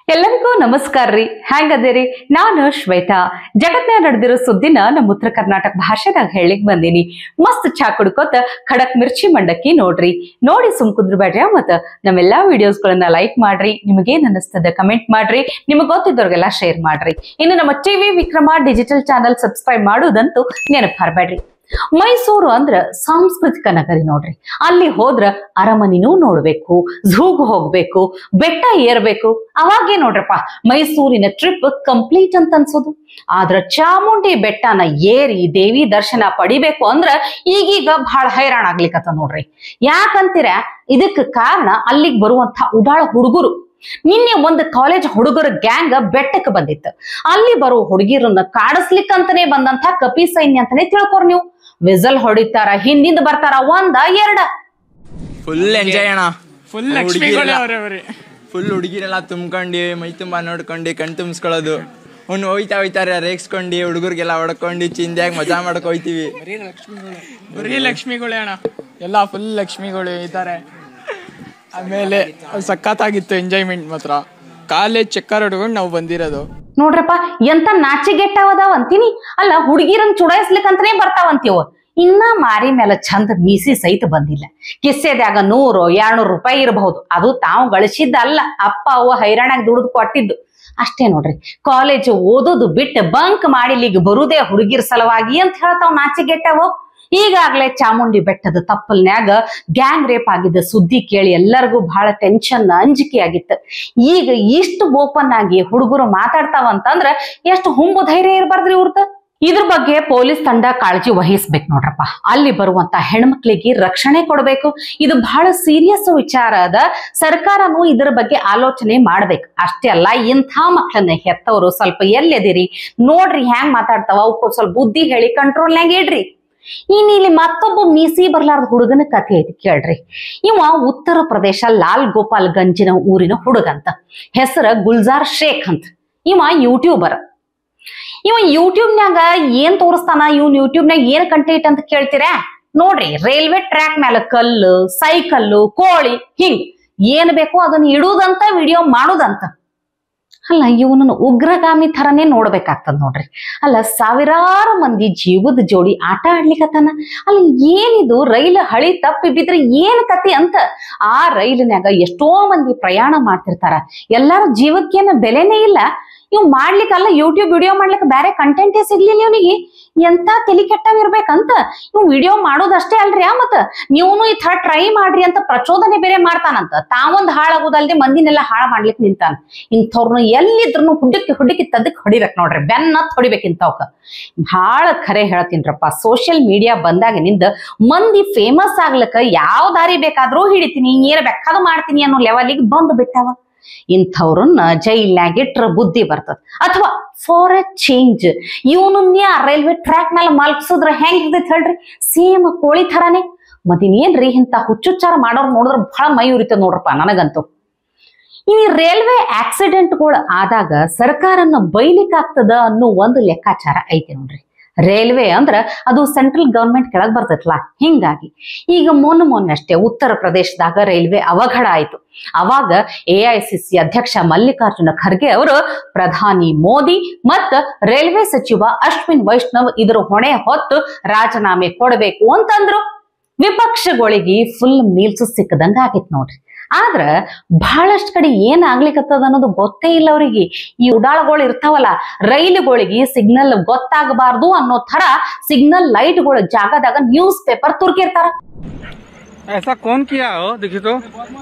ಎಲ್ಲರಿಗೂ ನಮಸ್ಕಾರ ರೀ ಹೆಂಗದಿರಿ ನಾನು ಶ್ವೇತಾ ಜಗತ್ನ್ಯಾಗ ನಡೆದಿರೋ ಸುದ್ದಿನ ನಮ್ಮ ಉತ್ತರ ಕರ್ನಾಟಕ ಭಾಷೆದಾಗ ಹೇಳಿಕ್ ಬಂದೀನಿ ಮಸ್ತ್ ಚಾ ಕುಡ್ಕೋತ ಖಡಕ್ ಮಿರ್ಚಿ ಮಂಡಕ್ಕಿ ನೋಡ್ರಿ ನೋಡಿ ಸುಮ್ ಕುಂದ್ರಬೇಡ್ರಿ ಮತ್ತ ನಮ್ಮೆಲ್ಲಾ ವಿಡಿಯೋಸ್ಗಳನ್ನ ಲೈಕ್ ಮಾಡ್ರಿ ನಿಮಗೇನ್ ಅನಿಸ್ತದ ಕಮೆಂಟ್ ಮಾಡ್ರಿ ನಿಮಗ್ ಗೊತ್ತಿದ್ದವ್ರಿಗೆಲ್ಲ ಶೇರ್ ಮಾಡ್ರಿ ಇನ್ನು ನಮ್ಮ TV Vikrama digital channel subscribe ಮಾಡೋದಂತೂ ನೆನಪು ಹಾರ್ಬೇಡ್ರಿ ಮೈಸೂರು ಅಂದ್ರ ಸಾಂಸ್ಕೃತಿಕ ನಗರಿ ನೋಡ್ರಿ ಅಲ್ಲಿ ಹೋದ್ರ ಅರಮನಿನೂ ನೋಡ್ಬೇಕು ಝೂಗ್ ಹೋಗ್ಬೇಕು ಬೆಟ್ಟ ಏರ್ಬೇಕು ಅವಾಗೇ ನೋಡ್ರಪ್ಪ ಮೈಸೂರಿನ ಟ್ರಿಪ್ ಕಂಪ್ಲೀಟ್ ಅಂತ ಅನ್ಸೋದು ಆದ್ರ ಚಾಮುಂಡಿ ಬೆಟ್ಟನ ಏರಿ ದೇವಿ ದರ್ಶನ ಪಡಿಬೇಕು ಅಂದ್ರ ಈಗೀಗ ಬಹಳ ಹೈರಾಣ ಆಗ್ಲಿಕತ್ತ ನೋಡ್ರಿ ಯಾಕಂತೀರ ಇದಕ್ಕೆ ಕಾರಣ ಅಲ್ಲಿಗೆ ಬರುವಂತ ಉಡಾಳ ಹುಡುಗರು ನಿನ್ನೆ ಒಂದು ಕಾಲೇಜ್ ಹುಡುಗರ ಗ್ಯಾಂಗ್ ಬೆಟ್ಟಕ್ಕೆ ಬಂದಿತ್ತು ಅಲ್ಲಿ ಬರೋ ಹುಡುಗಿರನ್ನ ಕಾಡಿಸ್ಲಿಕ್ಕಂತಾನೆ ಬಂದಂತ ಕಪಿ ಸೈನ್ಯ ಅಂತಾನೆ ತಿಳ್ಕೊರ್ ನೀವು ವಿಸಲ್ ಹೊಡಿತಾರ ಹಿಂದಿಂದ ಬರ್ತಾರ ಒಂದ ಎರಡ ಫುಲ್ ಎಂಜಾಯ್ ಅಣ್ಣ ಫುಲ್ ಲಕ್ಷ್ಮಿಗಳೇ ಅವ್ರವ್ರಿ ಫುಲ್ ಹುಡುಗಿರೆಲ್ಲ ತುಂಬ್ಕೊಂಡು ಮೈ ತುಂಬಾ ನೋಡ್ಕೊಂಡು ಕಣ್ ತುಂಬಿಸ್ಕೊಳ್ಳೋದು ಅವ್ನು ಹೋಯ್ತಾ ಹೋಯ್ತಾರೆ ರೇಗ್ಸ್ಕೊಂಡು ಹುಡುಗರಿಗೆಲ್ಲ ಹೊಡ್ಕೊಂಡು ಚಿಂದ್ಯಾಗ ಮಜಾ ಮಾಡಕ್ ಹೋಯ್ತೀವಿ ಬರೀ ಲಕ್ಷ್ಮಿಗಳೇ ಅಣ್ಣ ಎಲ್ಲ ಫುಲ್ ಲಕ್ಷ್ಮಿಗಳು ಇದ್ದಾರೆ ಆಮೇಲೆ ಸಖತ್ತಾಗಿತ್ತು ಎಂಜಾಯ್ಮೆಂಟ್ ಮಾತ್ರ ಕಾಲೇಜ್ ಚಕ್ಕರ್ ಹೊಡ್ಕೊಂಡು ನಾವು ಬಂದಿರೋದು ನೋಡ್ರಪ್ಪ ಎಂತ ನಾಚಿಗೆಟ್ಟವದಾವ ಅಂತೀನಿ ಅಲ್ಲ ಹುಡುಗಿರನ್ ಚುಡಾಯಿಸ್ಲಿಕ್ಕಂತಾನೆ ಬರ್ತಾವಂತೀವ ಇನ್ನ ಮಾರಿ ಮೇಲೆ ಚಂದ ಮೀಸಿ ಸಹಿತ ಬಂದಿಲ್ಲ ಕಿಸ್ಸೆದ್ಯಾಗ ನೂರು ಎರಡ್ನೂರು ರೂಪಾಯಿ ಇರಬಹುದು ಅದು ತಾವು ಗಳಿಸಿದ್ದಲ್ಲ ಅಪ್ಪ ಅವ್ವ ಹೈರಾಣಾಗಿ ದುಡಿದು ಕೊಟ್ಟಿದ್ದು ಅಷ್ಟೇ ನೋಡ್ರಿ ಕಾಲೇಜ್ ಓದೋದು ಬಿಟ್ಟು ಬಂಕ್ ಮಾಡಿ ಇಲ್ಲಿಗೆ ಬರುದೇ ಹುಡುಗಿರ್ ಸಲುವಾಗಿ ಅಂತ ಹೇಳ್ತಾವ್ ನಾಚಿಗೆಟ್ಟವು ಈಗಾಗ್ಲೇ ಚಾಮುಂಡಿ ಬೆಟ್ಟದ ತಪ್ಪಲ್ನ್ಯಾಗ ಗ್ಯಾಂಗ್ ರೇಪ್ ಆಗಿದ್ದ ಸುದ್ದಿ ಕೇಳಿ ಎಲ್ಲರಿಗೂ ಬಹಳ ಟೆನ್ಷನ್ ಅಂಜಿಕೆ ಆಗಿತ್ತು ಈಗ ಇಷ್ಟು ಓಪನ್ ಆಗಿ ಹುಡುಗರು ಮಾತಾಡ್ತಾವಂತಂದ್ರ ಎಷ್ಟು ಹುಂಬು ಧೈರ್ಯ ಇರಬಾರ್ದ್ರಿ ಇವ್ರದ್ದು ಇದ್ರ ಬಗ್ಗೆ ಪೊಲೀಸ್ ತಂಡ ಕಾಳಜಿ ವಹಿಸ್ಬೇಕು ನೋಡ್ರಪ್ಪ ಅಲ್ಲಿ ಬರುವಂತ ಹೆಣ್ಮಕ್ಳಿಗೆ ರಕ್ಷಣೆ ಕೊಡ್ಬೇಕು ಇದು ಬಹಳ ಸೀರಿಯಸ್ ವಿಚಾರ ಅದ ಸರ್ಕಾರನು ಇದ್ರ ಬಗ್ಗೆ ಆಲೋಚನೆ ಮಾಡ್ಬೇಕು ಅಷ್ಟೇ ಅಲ್ಲ ಇಂಥ ಮಕ್ಕಳನ್ನ ಹೆತ್ತವರು ಸ್ವಲ್ಪ ಎಲ್ಲೆದಿರಿ ನೋಡ್ರಿ ಹ್ಯಾಂಗ್ ಮಾತಾಡ್ತಾವ ಅವಕ್ಕೂ ಸ್ವಲ್ಪ ಬುದ್ಧಿ ಹೇಳಿ ಕಂಟ್ರೋಲ್ನಾಗ ಇಡ್ರಿ ಇನ್ ಇಲ್ಲಿ ಮತ್ತೊಬ್ಬ ಮೀಸಿ ಬರ್ಲಾರ್ದ ಹುಡುಗನ ಕಥೆ ಐತಿ ಕೇಳ್ರಿ ಇವ ಉತ್ತರ ಪ್ರದೇಶ ಲಾಲ್ ಗೋಪಾಲ್ ಗಂಜಿನ ಊರಿನ ಹುಡುಗಂತ ಹೆಸರ ಗುಲ್ಜಾರ್ ಶೇಖ್ ಅಂತ ಇವ ಯೂಟ್ಯೂಬರ್ ಇವ ಯೂಟ್ಯೂಬ್ನ್ಯಾಗ ಏನ್ ತೋರಿಸ್ತಾನ ಇವ್ನ ಯೂಟ್ಯೂಬ್ನ್ಯಾಗ ಏನ್ ಕಂಟೆಂಟ್ ಅಂತ ಕೇಳ್ತೀರಾ ನೋಡ್ರಿ ರೈಲ್ವೆ ಟ್ರ್ಯಾಕ್ ಮೇಲೆ ಕಲ್ಲು ಸೈಕಲ್ಲು ಕೋಳಿ ಹಿಂಗ್ ಏನ್ ಬೇಕೋ ಅದನ್ನ ಇಡುದಂತ ವಿಡಿಯೋ ಮಾಡುದಂತ ಅಲ್ಲ ಇವನನ್ನು ಉಗ್ರಗಾಮಿ ಥರನೇ ನೋಡ್ಬೇಕಾಗ್ತದ ನೋಡ್ರಿ ಅಲ್ಲ ಸಾವಿರಾರು ಮಂದಿ ಜೀವದ ಜೋಡಿ ಆಟ ಆಡ್ಲಿಕತ್ತಾನ ಅಲ್ಲ ಏನಿದು ರೈಲು ಹಳಿ ತಪ್ಪಿ ಬಿದ್ರೆ ಏನ್ ಕತಿ ಅಂತ ಆ ರೈಲಿನ್ಯಾಗ ಎಷ್ಟೋ ಮಂದಿ ಪ್ರಯಾಣ ಮಾಡ್ತಿರ್ತಾರ ಎಲ್ಲಾರ ಜೀವಕ್ಕೇನ ಬೆಲೆನೇ ಇಲ್ಲ ಇವ್ ಮಾಡ್ಲಿಕ್ಕಲ್ಲ ಯೂಟ್ಯೂಬ್ ವಿಡಿಯೋ ಮಾಡ್ಲಿಕ್ಕೆ ಬೇರೆ ಕಂಟೆಂಟೇ ಸಿಗ್ಲಿಲ್ಲ ಇವನಿಗೆ ಎಂತ ತಲಿ ಕೆಟ್ಟವ್ ಇರ್ಬೇಕಂತ ಇವ್ ವಿಡಿಯೋ ಮಾಡೋದಷ್ಟೇ ಅಲ್ರಿ ಆ ಮತ್ತ ನೀವನು ಈ ತರ ಟ್ರೈ ಮಾಡ್ರಿ ಅಂತ ಪ್ರಚೋದನೆ ಬೇರೆ ಮಾಡ್ತಾನಂತ ತಾವೊಂದ್ ಹಾಳಾಗೋದಲ್ದೆ ಮಂದಿನೆಲ್ಲ ಹಾಳು ಮಾಡ್ಲಿಕ್ಕೆ ನಿಂತಾನ ಇಂಥವ್ರನ್ನ ಎಲ್ಲಿದ್ರು ಹುಡುಕಿ ಹುಡುಕಿ ತದಕ್ ಹೊಡಿಬೇಕು ನೋಡ್ರಿ ಬೆನ್ನತ್ ಹೊಡಿಬೇಕು ಇಂಥವ್ಕ ಭಾಳ ಖರೆ ಹೇಳ್ತೀನ್ರಪ್ಪ ಸೋಷಿಯಲ್ ಮೀಡಿಯಾ ಬಂದಾಗಿನಿಂದ ಮಂದಿ ಫೇಮಸ್ ಆಗ್ಲಿಕ್ಕ ಯಾವ ದಾರಿ ಬೇಕಾದ್ರೂ ಹಿಡಿತೀನಿ ಏನ್ ಬೇಕಾದ್ರೂ ಮಾಡ್ತೀನಿ ಅನ್ನೋ ಲೆವೆಲಿಗೆ ಬಂದು ಬಿಟ್ಟಾವ ಇಂಥವ್ರನ್ನ ಜೈಲ್ನಾಗ ಇಟ್ರ ಬುದ್ಧಿ ಬರ್ತದ ಅಥವಾ ಫಾರ್ ಎ ಚೇಂಜ್ ಇವನನ್ನ ರೈಲ್ವೆ ಟ್ರ್ಯಾಕ್ ಮೇಲೆ ಮಲ್ಕ್ಸಿದ್ರ ಹೆಂಗ್ ಇರ್ತೈತಿ ಹೇಳ್ರಿ ಸೇಮ್ ಕೋಳಿ ಥರಾನೇ ಮತ್ತಿನ್ನೇನ್ರಿ ಇಂಥ ಹುಚ್ಚುಚ್ಚಾರ ಮಾಡೋರ್ ನೋಡಿದ್ರ ಬಹಳ ಮೈ ಉರಿತದ ನೋಡ್ರಪ್ಪ ನನಗಂತೂ ಈ ರೈಲ್ವೆ ಆಕ್ಸಿಡೆಂಟ್ಗಳು ಆದಾಗ ಸರ್ಕಾರನ ಬೈಲಿಕ್ಕಾಗ್ತದ ಅನ್ನೋ ಒಂದು ಲೆಕ್ಕಾಚಾರ ಐತಿ ನೋಡ್ರಿ ರೈಲ್ವೆ ಅಂದ್ರ ಅದು ಸೆಂಟ್ರಲ್ ಗವರ್ಮೆಂಟ್ ಕೆಳಗ್ ಬರ್ತೈತಲ್ಲ ಹಿಂಗಾಗಿ ಈಗ ಮೊನ್ನೆ ಮೊನ್ನಷ್ಟೇ ಉತ್ತರ ಪ್ರದೇಶದಾಗ ರೈಲ್ವೆ ಅವಘಡ ಆಯ್ತು ಅವಾಗ ಎ ಐ ಸಿ ಸಿ ಅಧ್ಯಕ್ಷ ಮಲ್ಲಿಕಾರ್ಜುನ ಖರ್ಗೆ ಅವರು ಪ್ರಧಾನಿ ಮೋದಿ ಮತ್ತ ರೈಲ್ವೆ ಸಚಿವ ಅಶ್ವಿನ್ ವೈಷ್ಣವ್ ಇದರ ಹೊಣೆ ಹೊತ್ತು ರಾಜೀನಾಮೆ ಕೊಡಬೇಕು ಅಂತಂದ್ರು ವಿಪಕ್ಷಗಳಿಗೆ ಫುಲ್ ಮೀಲ್ಸ್ ಸಿಕ್ಕದಂಗ ಆಗಿತ್ ನೋಡ್ರಿ ಆದ್ರ ಬಹಳಷ್ಟು ಕಡೆ ಏನ್ ಆಗ್ಲಿಕತ್ತದ ಅನ್ನೋದು ಗೊತ್ತೇ ಇಲ್ಲ ಅವ್ರಿಗೆ ಈ ಉಡಾಳಗಳು ಇರ್ತಾವಲ್ಲ ರೈಲುಗಳಿಗೆ ಸಿಗ್ನಲ್ ಗೊತ್ತಾಗಬಾರ್ದು ಅನ್ನೋ ತರ ಸಿಗ್ನಲ್ ಲೈಟ್ಗಳ ಜಾಗದಾಗ ನ್ಯೂಸ್ ಪೇಪರ್ ತುರ್ಕಿರ್ತಾರ ऐसा कौन किया हो देखिए तो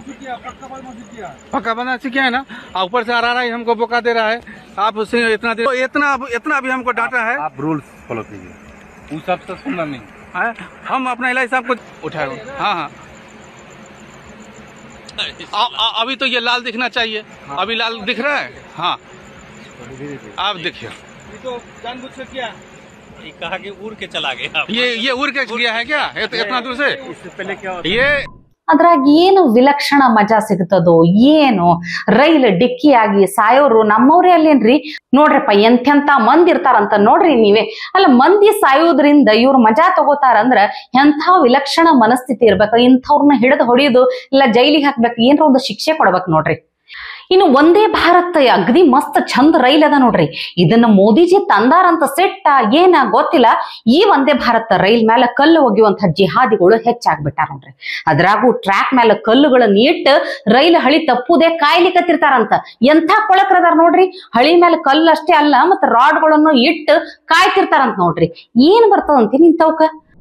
पक्का बना किया है ना और ऊपर से आ रहा है हमको बोका दे रहा है आप उससे इतना दे इतना इतना भी हमको डांटा है आप रूल्स फॉलो कीजिए उन सब से सुनना नहीं है? हम अपना इलाज साहब को उठाए हो। हाँ हाँ आ, आ, अभी तो ये लाल दिखना चाहिए अभी लाल दिख रहा है हाँ आप देखिए तो जानबूझ के किया कहा कि उड़ के चला गया ये ये उड़ के गया है क्या इत, इतना दूर से इससे पहले क्या होता ये ಅದ್ರಾಗ ಏನು ವಿಲಕ್ಷಣ ಮಜಾ ಸಿಗ್ತದೋ ಏನು ರೈಲ್ ಡಿಕ್ಕಿ ಆಗಿ ಸಾಯೋರು ನಮ್ಮವ್ರೇ ಅಲ್ಲೇನ್ರಿ ನೋಡ್ರಪ್ಪ ಎಂತೆಂತ ಮಂದಿ ಇರ್ತಾರಂತ ನೋಡ್ರಿ ನೀವೇ ಅಲ್ಲ ಮಂದಿ ಸಾಯೋದ್ರಿಂದ ಇವ್ರು ಮಜಾ ತಗೋತಾರಂದ್ರ ಎಂಥ ವಿಲಕ್ಷಣ ಮನಸ್ಥಿತಿ ಇರ್ಬೇಕು ಇಂಥವ್ರನ್ನ ಹಿಡಿದು ಹೊಡಿಯೋದು ಇಲ್ಲ ಜೈಲಿಗೆ ಹಾಕ್ಬೇಕು ಏನ್ರ ಒಂದು ಶಿಕ್ಷೆ ಕೊಡ್ಬೇಕು ನೋಡ್ರಿ ಇನ್ನು ಒಂದೇ ಭಾರತ್ ಅಗದಿ ಮಸ್ತ್ ಚಂದ ರೈಲ್ ಅದ ನೋಡ್ರಿ ಇದನ್ನ ಮೋದಿಜಿ ತಂದಾರಂತ ಸೆಟ್ಟ ಏನ ಗೊತ್ತಿಲ್ಲ ಈ ಒಂದೇ ಭಾರತ್ ರೈಲ್ ಮೇಲೆ ಕಲ್ಲು ಒಗೆಯುವಂತ ಜಿಹಾದಿಗಳು ಹೆಚ್ಚಾಗ್ಬಿಟ್ಟಾರ ನೋಡ್ರಿ ಅದ್ರಾಗೂ ಟ್ರ್ಯಾಕ್ ಮೇಲೆ ಕಲ್ಲುಗಳನ್ನ ಇಟ್ಟು ರೈಲ್ ಹಳಿ ತಪ್ಪುದೇ ಕಾಯ್ಲಿಕತ್ತಿರ್ತಾರಂತ ಎಂಥ ಕೊಳಕ್ರದಾರ ನೋಡ್ರಿ ಹಳಿ ಮೇಲೆ ಕಲ್ಲು ಅಷ್ಟೇ ಅಲ್ಲ ಮತ್ತ ರಾಡ್ಗಳನ್ನು ಇಟ್ಟು ಕಾಯ್ತಿರ್ತಾರಂತ ನೋಡ್ರಿ ಏನ್ ಬರ್ತದಂತೆ ನಿಂತವ್ಕ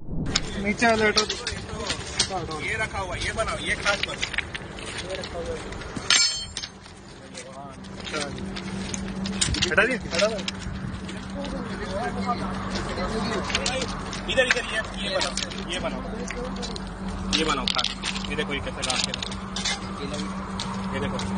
इधर इधर ये ये बनाओ ये बनाओ ये बनाओ खाट ये देखो ये कैसा गाड़ के ये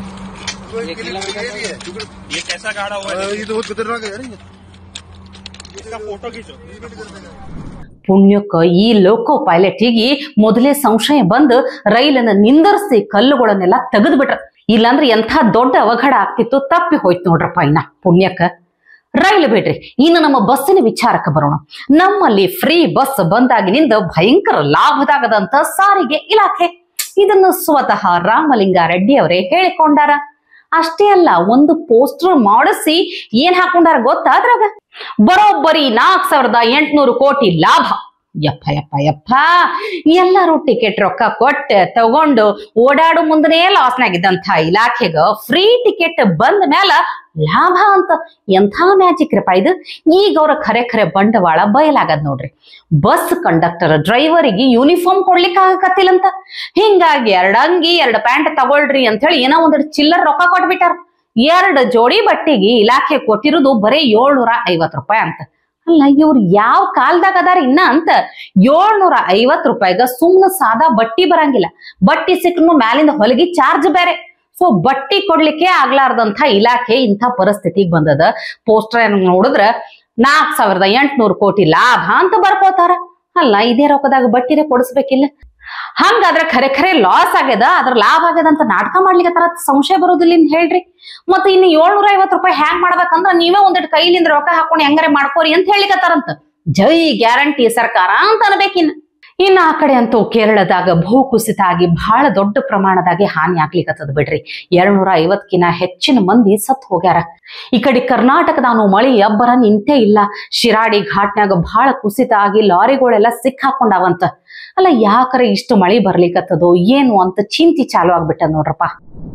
देखो ये कैसा गाड़ा हुआ है ಇದು ಖತರ್ನಾಕ್ है यार इसका फोटो खींचो ಪುಣ್ಯಕ್ಕ ಈ ಲೋಕೋ ಪೈಲಟಿಗೆ ಮೊದಲೇ ಸಂಶಯ ಬಂದು ರೈಲನ್ನ ನಿಂದರ್ಸಿ ಕಲ್ಲುಗಳನ್ನೆಲ್ಲ ತೆಗೆದ್ಬಿಟ್ರ ಇಲ್ಲಾಂದ್ರೆ ಎಂಥ ದೊಡ್ಡ ಅವಘಡ ಆಗ್ತಿತ್ತು ತಪ್ಪಿ ಹೋಯ್ತು ನೋಡ್ರಪ್ಪ ಇನ್ನ ಪುಣ್ಯಕ್ಕ ರೈಲು ಬಿಡ್ರಿ ಇನ್ನು ನಮ್ಮ ಬಸ್ಸಿನ ವಿಚಾರಕ್ಕೆ ಬರೋಣ ನಮ್ಮಲ್ಲಿ ಫ್ರೀ ಬಸ್ ಬಂದಾಗಿನಿಂದ ಭಯಂಕರ ಲಾಭದಾಗದಂತ ಸಾರಿಗೆ ಇಲಾಖೆ ಇದನ್ನು ಸ್ವತಃ ರಾಮಲಿಂಗಾರೆಡ್ಡಿ ಅವರೇ ಹೇಳಿಕೊಂಡಾರ ಅಷ್ಟೇ ಅಲ್ಲ ಒಂದು ಪೋಸ್ಟರ್ ಮಾಡಿಸಿ ಏನ್ ಹಾಕೊಂಡಾರ ಗೊತ್ತಾ ಅದ್ರಾಗ ಬರೋಬ್ಬರಿ ನಾಲ್ಕ್ ಸಾವಿರದ ಎಂಟ್ನೂರು ಕೋಟಿ ಲಾಭ ಯಪ್ಪ ಯಪ್ಪ ಯಪ್ಪ ಎಲ್ಲರೂ ಟಿಕೆಟ್ ರೊಕ್ಕ ಕೊಟ್ಟು ತಗೊಂಡು ಓಡಾಡು ಮುಂದನೇ ಲಾಸ್ನಾಗಿದ್ದಂಥ ಇಲಾಖೆಗ ಫ್ರೀ ಟಿಕೆಟ್ ಬಂದ ಮೇಲ ಲಾಭ ಅಂತ ಎಂಥ ಮ್ಯಾಜಿಕ್ ರಪ್ಪ ಇದು ಈಗ ಅವ್ರ ಖರೆ ಖರೆ ಬಂಡವಾಳ ಬಯಲಾಗದ್ ನೋಡ್ರಿ ಬಸ್ ಕಂಡಕ್ಟರ್ ಡ್ರೈವರಿಗೆ ಯೂನಿಫಾರ್ಮ್ ಕೊಡ್ಲಿಕ್ಕೆ ಆಗಕತ್ತಿಲ್ಲಂತ ಹಿಂಗಾಗಿ ಎರಡ್ ಅಂಗಿ ಎರಡ್ ಪ್ಯಾಂಟ್ ತಗೊಳ್ರಿ ಅಂತ ಹೇಳಿ ಏನೋ ಒಂದೆರಡು ಚಿಲ್ಲರ್ ರೊಕ್ಕ ಕೊಟ್ಬಿಟ್ಟಾರ ಎರಡು ಜೋಡಿ ಬಟ್ಟೆಗೆ ಇಲಾಖೆ ಕೊಟ್ಟಿರೋದು ಬರೀ ಏಳ್ನೂರ ಐವತ್ ರೂಪಾಯಿ ಅಂತ ಅಲ್ಲ ಇವ್ರು ಯಾವ ಕಾಲ್ದಾಗ ಅದಾರ ಇನ್ನ ಅಂತ ಏಳ್ನೂರ ಐವತ್ ರೂಪಾಯಿಗ ಸುಮ್ನ ಸಾದಾ ಬಟ್ಟಿ ಬರಂಗಿಲ್ಲ ಬಟ್ಟಿ ಸಿಕ್ಕನು ಮ್ಯಾಲಿಂದ ಹೊಲಗಿ ಚಾರ್ಜ್ ಬೇರೆ ಸೊ ಬಟ್ಟಿ ಕೊಡ್ಲಿಕ್ಕೆ ಆಗ್ಲಾರ್ದಂಥ ಇಲಾಖೆ ಇಂಥ ಪರಿಸ್ಥಿತಿಗೆ ಬಂದದ ಪೋಸ್ಟರ್ ನೋಡಿದ್ರ ನಾಲ್ಕ್ ಸಾವಿರದ ಎಂಟ್ನೂರು ಕೋಟಿ ಲಾಭ ಅಂತ ಬರ್ಕೋತಾರ ಅಲ್ಲ ಇದೇ ರೊಕ್ಕದಾಗ ಬಟ್ಟಿನೇ ಕೊಡಿಸ್ಬೇಕಿಲ್ಲ ಹಂಗಾದ್ರೆ ಖರೆ ಖರೆ ಲಾಸ್ ಆಗ್ಯದ ಅದ್ರ ಲಾಭ ಆಗ್ಯದ ಅಂತ ನಾಟಕ ಮಾಡ್ಲಿಕ್ಕೆ ತರ ಸಂಶಯ ಬರೋದಿಲ್ಲ ಇನ್ ಹೇಳ್ರಿ ಮತ್ತೆ ಇನ್ನು ಏಳ್ನೂರ ಐವತ್ ರೂಪಾಯಿ ಹ್ಯಾಂಗ್ ಮಾಡ್ಬೇಕಂದ್ರ ನೀವೇ ಒಂದಿಟ್ಟು ಕೈಲಿಂದ ರೊಕ್ಕ ಹಾಕೊಂಡು ಹೆಂಗಾರೆ ಮಾಡ್ಕೋರಿ ಅಂತ ಹೇಳಿಕತ್ತಾರಂತ ಜೈ ಗ್ಯಾರಂಟಿ ಸರ್ಕಾರ ಅಂತ ಅನ್ಬೇಕಿನ್ ಇನ್ನು ಆ ಕಡೆ ಅಂತೂ ಕೇರಳದಾಗ ಭೂ ಕುಸಿತ ಆಗಿ ಬಹಳ ದೊಡ್ಡ ಪ್ರಮಾಣದಾಗಿ ಹಾನಿ ಆಗ್ಲಿಕತ್ತದ ಬಿಡ್ರಿ ಎರಡ್ನೂರ ಐವತ್ಕಿನ ಹೆಚ್ಚಿನ ಮಂದಿ ಸತ್ ಹೋಗ್ಯಾರ ಈ ಕಡೆ ಕರ್ನಾಟಕದಾನು ಮಳಿ ಅಬ್ಬರ ನಿಂತೇ ಇಲ್ಲ ಶಿರಾಡಿ ಘಾಟ್ನಾಗ ಬಹಳ ಕುಸಿತ ಆಗಿ ಲಾರಿಗಳೆಲ್ಲ ಸಿಕ್ಕಾಕೊಂಡಾವಂತ ಅಲ್ಲ ಯಾಕರ ಇಷ್ಟು ಮಳಿ ಬರ್ಲಿಕತ್ತದೋ ಏನು ಅಂತ ಚಿಂತಿ ಚಾಲು ಆಗ್ಬಿಟ್ಟದ ನೋಡ್ರಪ್ಪ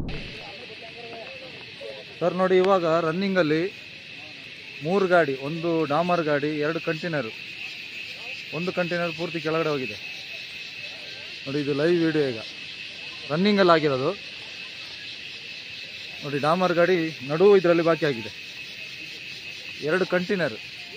ಸರ್ ನೋಡಿ ಇವಾಗ ರನ್ನಿಂಗಲ್ಲಿ ಮೂರು ಗಾಡಿ ಒಂದು ಡಾಮರ್ ಗಾಡಿ ಎರಡು ಕಂಟೈನರು ಒಂದು ಕಂಟೈನರ್ ಪೂರ್ತಿ ಕೆಳಗಡೆ ಹೋಗಿದೆ ನೋಡಿ ಇದು ಲೈವ್ ವಿಡಿಯೋ ಈಗ ರನ್ನಿಂಗಲ್ಲಿ ಆಗಿರೋದು ನೋಡಿ ಡಾಮರ್ ಗಾಡಿ ನಡುವು ಇದರಲ್ಲಿ ಬಾಕಿ ಆಗಿದೆ ಎರಡು ಕಂಟೈನರ್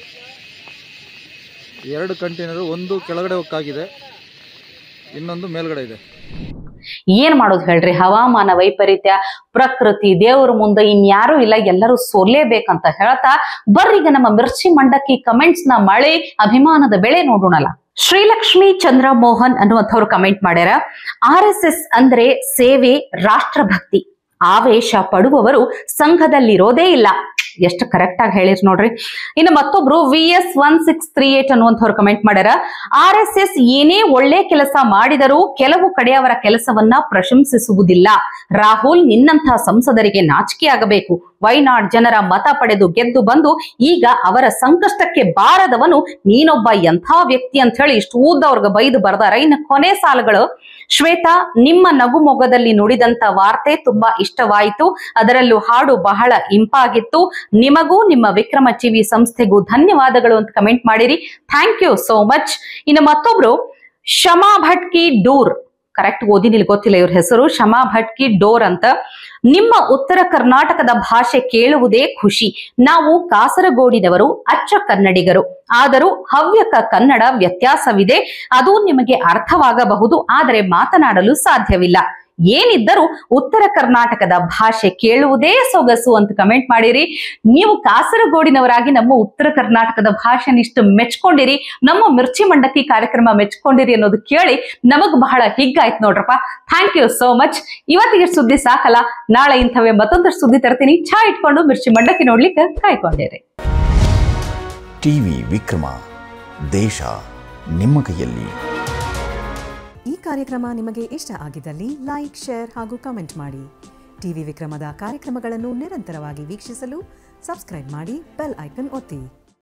ಎರಡು ಕಂಟೈನರು ಒಂದು ಕೆಳಗಡೆ ಹೋಗ್ಕಾಗಿದೆ ಇನ್ನೊಂದು ಮೇಲ್ಗಡೆ ಇದೆ ಏನ್ ಮಾಡೋದು ಹೇಳ್ರಿ ಹವಾಮಾನ ವೈಪರೀತ್ಯ ಪ್ರಕೃತಿ ದೇವ್ರ ಮುಂದೆ ಇನ್ಯಾರೂ ಇಲ್ಲ ಎಲ್ಲರೂ ಸೋರ್ಲೇಬೇಕಂತ ಹೇಳ್ತಾ ಬರ್ರಿ ಈಗ ನಮ್ಮ ಮಿರ್ಚಿ ಮಂಡಕ್ಕಿ ಕಮೆಂಟ್ಸ್ ನ ಮಳೆ ಅಭಿಮಾನದ ಬೆಳೆ ನೋಡೋಣಲ್ಲ ಶ್ರೀಲಕ್ಷ್ಮಿ ಚಂದ್ರ ಮೋಹನ್ ಅನ್ನುವಂಥವ್ರು ಕಮೆಂಟ್ ಮಾಡ್ಯಾರ ಆರ್ ಎಸ್ ಎಸ್ ಅಂದ್ರೆ ಸೇವೆ ರಾಷ್ಟ್ರಭಕ್ತಿ ಆವೇಶ ಪಡುವವರು ಸಂಘದಲ್ಲಿರೋದೇ ಇಲ್ಲ ಎಷ್ಟು ಕರೆಕ್ಟ್ ಆಗಿ ಹೇಳಿರ್ ನೋಡ್ರಿ ಇನ್ನು ಮತ್ತೊಬ್ರು V S one six three eight ಅನ್ನುವಂಥವ್ರು ಕಮೆಂಟ್ ಮಾಡ್ಯಾರ ಆರ್ ಎಸ್ ಎಸ್ ಏನೇ ಒಳ್ಳೆ ಕೆಲಸ ಮಾಡಿದರೂ ಕೆಲವು ಕಡೆ ಅವರ ಕೆಲಸವನ್ನ ಪ್ರಶಂಸಿಸುವುದಿಲ್ಲ ರಾಹುಲ್ ನಿನ್ನಂಥ ಸಂಸದರಿಗೆ ನಾಚಿಕೆಯಾಗಬೇಕು ವೈನಾಡ್ ಜನರ ಮತ ಪಡೆದು ಗೆದ್ದು ಬಂದು ಈಗ ಅವರ ಸಂಕಷ್ಟಕ್ಕೆ ಬಾರದವನು ನೀನೊಬ್ಬ ಎಂಥ ವ್ಯಕ್ತಿ ಅಂತ ಹೇಳಿ ಇಷ್ಟು ಊದ್ದವ್ರಿಗೆ ಬೈದು ಬರ್ದಾರ ಇನ್ನು ಕೊನೆ ಸಾಲುಗಳು ಶ್ವೇತಾ ನಿಮ್ಮ ನಗು ಮೊಗದಲ್ಲಿ ನುಡಿದಂತ ವಾರ್ತೆ ತುಂಬಾ ಇಷ್ಟವಾಯಿತು ಅದರಲ್ಲೂ ಹಾಡು ಬಹಳ ಇಂಪಾಗಿತ್ತು ನಿಮಗೂ ನಿಮ್ಮ ವಿಕ್ರಮ ಟಿವಿ ಸಂಸ್ಥೆಗೂ ಧನ್ಯವಾದಗಳು ಅಂತ ಕಮೆಂಟ್ ಮಾಡಿರಿ ಥ್ಯಾಂಕ್ ಯು ಸೋ ಮಚ್ ಇನ್ನು ಮತ್ತೊಬ್ರು ಶಮಾ ಭಟ್ಕಿ ಡೂರ್ ಕರೆಕ್ಟ್ ಓದಿನಿಲ್ ಗೊತ್ತಿಲ್ಲ ಇವ್ರ ಹೆಸರು ಶಮಾ ಭಟ್ಕಿ ಡೋರ್ ಅಂತ ನಿಮ್ಮ ಉತ್ತರ ಕರ್ನಾಟಕದ ಭಾಷೆ ಕೇಳುವುದೇ ಖುಷಿ ನಾವು ಕಾಸರಗೋಡಿನವರು ಅಚ್ಚ ಕನ್ನಡಿಗರು ಆದರೂ ಹವ್ಯಕ ಕನ್ನಡ ವ್ಯತ್ಯಾಸವಿದೆ ಅದು ನಿಮಗೆ ಅರ್ಥವಾಗಬಹುದು ಆದರೆ ಮಾತನಾಡಲು ಸಾಧ್ಯವಿಲ್ಲ ಏನಿದ್ದರೂ ಉತ್ತರ ಕರ್ನಾಟಕದ ಭಾಷೆ ಕೇಳುವುದೇ ಸೊಗಸು ಅಂತ ಕಮೆಂಟ್ ಮಾಡಿರಿ ನೀವು ಕಾಸರಗೋಡಿನವರಾಗಿ ನಮ್ಮ ಉತ್ತರ ಕರ್ನಾಟಕದ ಭಾಷೆನಿಷ್ಟು ಮೆಚ್ಕೊಂಡಿರಿ ನಮ್ಮ ಮಿರ್ಚಿ ಮಂಡಕ್ಕಿ ಕಾರ್ಯಕ್ರಮ ಮೆಚ್ಕೊಂಡಿರಿ ಅನ್ನೋದು ಕೇಳಿ ನಮಗ್ ಬಹಳ ಹಿಗ್ಗಾಯ್ತು ನೋಡ್ರಪ್ಪ ಥ್ಯಾಂಕ್ ಯು ಸೋ ಮಚ್ ಇವತ್ತಿಗೆ ಸುದ್ದಿ ಸಾಕಲ್ಲ ನಾಳೆ ಇಂಥವೇ ಮತ್ತೊಂದಷ್ಟು ಸುದ್ದಿ ತರ್ತೀನಿ ಚಾ ಇಟ್ಕೊಂಡು ಮಿರ್ಚಿ ಮಂಡಕ್ಕಿ ನೋಡ್ಲಿಕ್ಕೆ ಕಾಯ್ಕೊಂಡಿರಿ ಟಿವಿ ವಿಕ್ರಮ ದೇಶ ನಿಮ್ಮ ಕೈಯಲ್ಲಿ ಈ ಕಾರ್ಯಕ್ರಮ ನಿಮಗೆ ಇಷ್ಟ ಆಗಿದ್ದಲ್ಲಿ ಲೈಕ್ ಶೇರ್ ಹಾಗೂ ಕಮೆಂಟ್ ಮಾಡಿ ಟಿವಿ ವಿಕ್ರಮದ ಕಾರ್ಯಕ್ರಮಗಳನ್ನು ನಿರಂತರವಾಗಿ ವೀಕ್ಷಿಸಲು ಸಬ್ಸ್ಕ್ರೈಬ್ ಮಾಡಿ ಬೆಲ್ ಐಕನ್ ಒತ್ತಿ